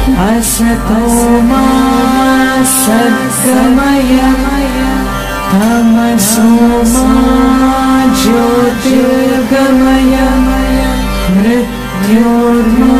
असतो मा सद्गमय तमसो मा ज्योतिर्गमय मृत्योर्मा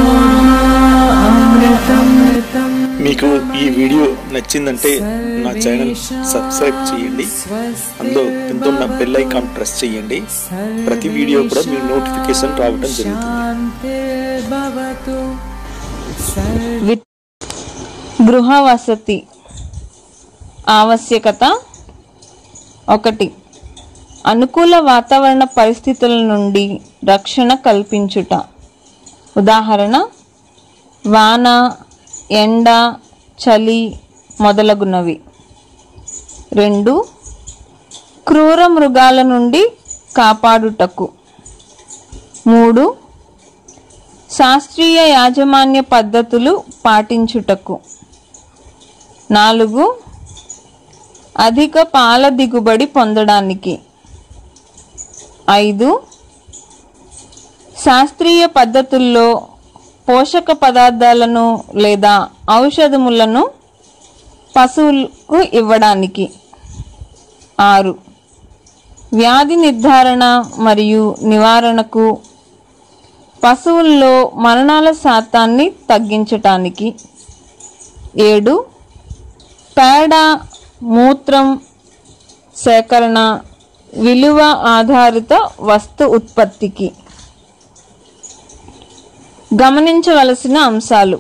अमृतमृतम् మీకు ఈ వీడియో నచ్చిందంటే నా ఛానల్ సబ్స్క్రైబ్ చేయండి అందులో కింద బెల్ ఐకాన్ ప్రెస్ చేయండి ప్రతి వీడియో కూడా మీ నోటిఫికేషన్ రావడం జరుగుతుంది शान्तिर्भवतु విత్ గృహ వసతి ఆవశ్యకత ఒకటి అనుకూల వాతావరణ పరిస్థితుల నుండి రక్షణ కల్పించుట ఉదాహరణ వాన ఎండ చలి మొదలగునవి రెండు క్రూర మృగాల నుండి కాపాడుటకు మూడు శాస్త్రీయ యాజమాన్య పద్ధతులు పాటించుటకు నాలుగు అధిక పాల దిగుబడి పొందడానికి ఐదు శాస్త్రీయ పద్ధతుల్లో పోషక పదార్థాలను లేదా ఔషధములను పశువులకు ఇవ్వడానికి ఆరు వ్యాధి నిర్ధారణ మరియు నివారణకు పశువుల్లో మరణాల శాతాన్ని తగ్గించటానికి ఏడు పేడ మూత్రం సేకరణ విలువ ఆధారిత వస్తు ఉత్పత్తికి గమనించవలసిన అంశాలు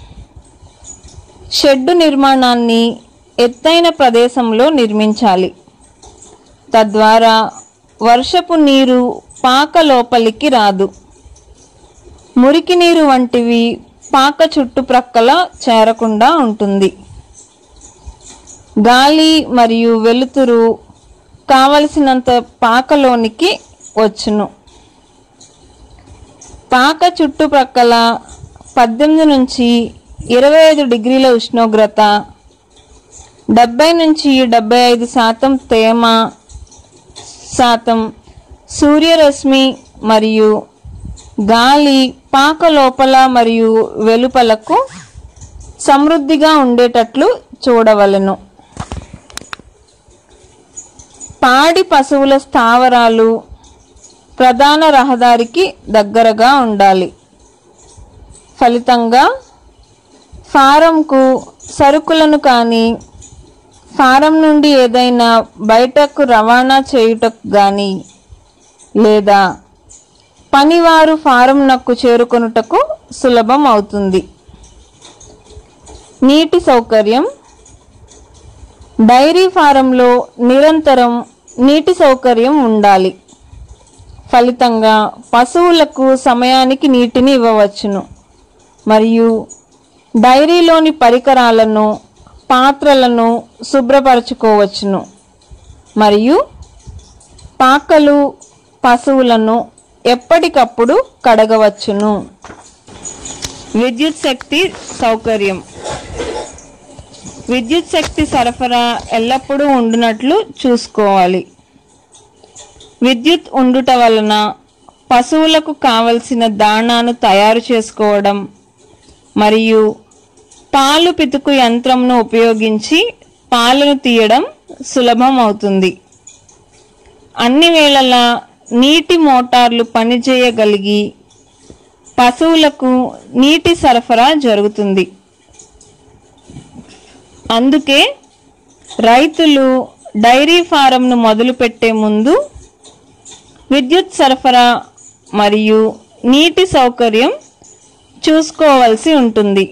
షెడ్డు నిర్మాణాన్ని ఎత్తైన ప్రదేశంలో నిర్మించాలి తద్వారా వర్షపు నీరు పాక లోపలికి రాదు మురికి నీరు వంటివి పాక చుట్టుప్రక్కల చేరకుండా ఉంటుంది గాలి మరియు వెలుతురు కావలసినంత పాకలోనికి వచ్చును పాక చుట్టుప్రక్కల పద్దెనిమిది నుంచి ఇరవై ఐదు డిగ్రీల ఉష్ణోగ్రత డెబ్బై నుంచి డెబ్బై ఐదు శాతం తేమ శాతం సూర్యరశ్మి మరియు గాలి పాక లోపల మరియు వెలుపలకు సమృద్ధిగా ఉండేటట్లు చూడవలెను పాడి పశువుల స్థావరాలు ప్రధాన రహదారికి దగ్గరగా ఉండాలి ఫలితంగా ఫారంకు సరుకులను కానీ ఫారం నుండి ఏదైనా బయటకు రవాణా చేయుటకు కానీ లేదా పనివారు ఫారం నక్కు చేరుకొనుటకు సులభం అవుతుంది నీటి సౌకర్యం డైరీ ఫారంలో నిరంతరం నీటి సౌకర్యం ఉండాలి ఫలితంగా పశువులకు సమయానికి నీటిని ఇవ్వవచ్చును మరియు డైరీలోని పరికరాలను పాత్రలను శుభ్రపరచుకోవచ్చును మరియు పాకలు పశువులను ఎప్పటికప్పుడు కడగవచ్చును విద్యుత్ శక్తి సౌకర్యం విద్యుత్ శక్తి సరఫరా ఎల్లప్పుడూ ఉండునట్లు చూసుకోవాలి విద్యుత్ ఉండుట వలన పశువులకు కావలసిన దాణాను తయారు చేసుకోవడం మరియు పాలు పితుకు యంత్రంను ఉపయోగించి పాలను తీయడం సులభం అవుతుంది అన్ని వేళలా నీటి మోటార్లు పనిచేయగలిగి పశువులకు నీటి సరఫరా జరుగుతుంది అందుకే రైతులు డైరీ ఫారంను మొదలుపెట్టే ముందు విద్యుత్ సరఫరా మరియు నీటి సౌకర్యం చూసుకోవాల్సి ఉంటుంది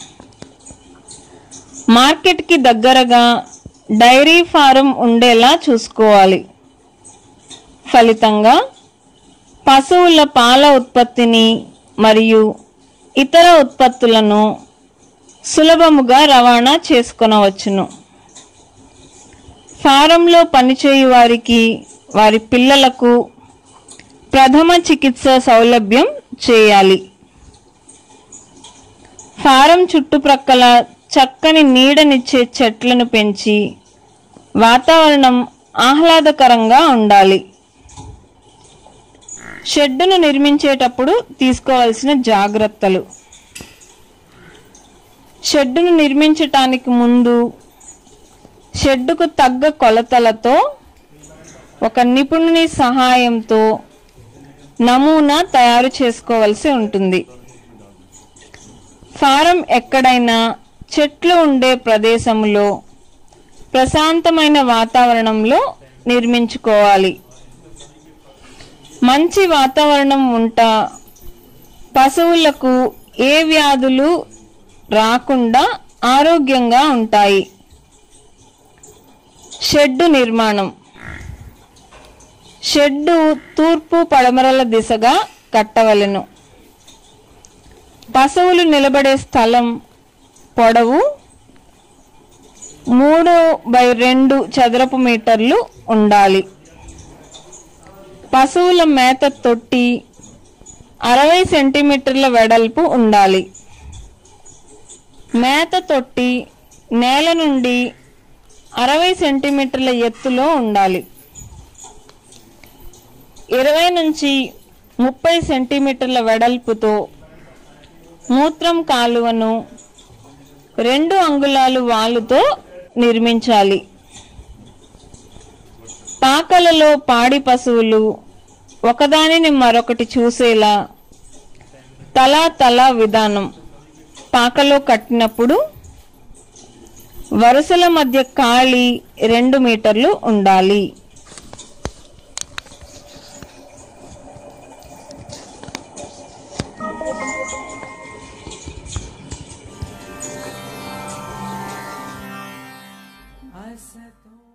మార్కెట్కి దగ్గరగా డైరీ ఫారం ఉండేలా చూసుకోవాలి ఫలితంగా పశువుల పాల ఉత్పత్తిని మరియు ఇతర ఉత్పత్తులను సులభముగా రవాణా చేసుకొనవచ్చును ఫారంలో పనిచేయు వారికి వారి పిల్లలకు ప్రథమ చికిత్స సౌలభ్యం చేయాలి ఫారం చుట్టుప్రక్కల చక్కని నీడనిచ్చే చెట్లను పెంచి వాతావరణం ఆహ్లాదకరంగా ఉండాలి షెడ్డును నిర్మించేటప్పుడు తీసుకోవాల్సిన జాగ్రత్తలు షెడ్డును నిర్మించటానికి ముందు షెడ్డుకు తగ్గ కొలతలతో ఒక నిపుణుని సహాయంతో నమూనా తయారు చేసుకోవలసి ఉంటుంది ఫారం ఎక్కడైనా చెట్లు ఉండే ప్రదేశంలో ప్రశాంతమైన వాతావరణంలో నిర్మించుకోవాలి మంచి వాతావరణం ఉంటా పశువులకు ఏ వ్యాధులు రాకుండా ఆరోగ్యంగా ఉంటాయి షెడ్డు నిర్మాణం షెడ్డు తూర్పు పడమరల దిశగా కట్టవలెను పశువులు నిలబడే స్థలం పొడవు మూడు బై రెండు చదరపు మీటర్లు ఉండాలి పశువుల మేత తొట్టి అరవై సెంటీమీటర్ల వెడల్పు ఉండాలి మేత తొట్టి నేల నుండి అరవై సెంటీమీటర్ల ఎత్తులో ఉండాలి ఇరవై నుంచి ముప్పై సెంటీమీటర్ల వెడల్పుతో మూత్రం కాలువను రెండు అంగుళాలు వాలుతో నిర్మించాలి పాకలలో పాడి పశువులు ఒకదానిని మరొకటి చూసేలా తలా తలా విధానం పాకలో కట్టినప్పుడు వరుసల మధ్య ఖాళీ రెండు మీటర్లు ఉండాలి असतो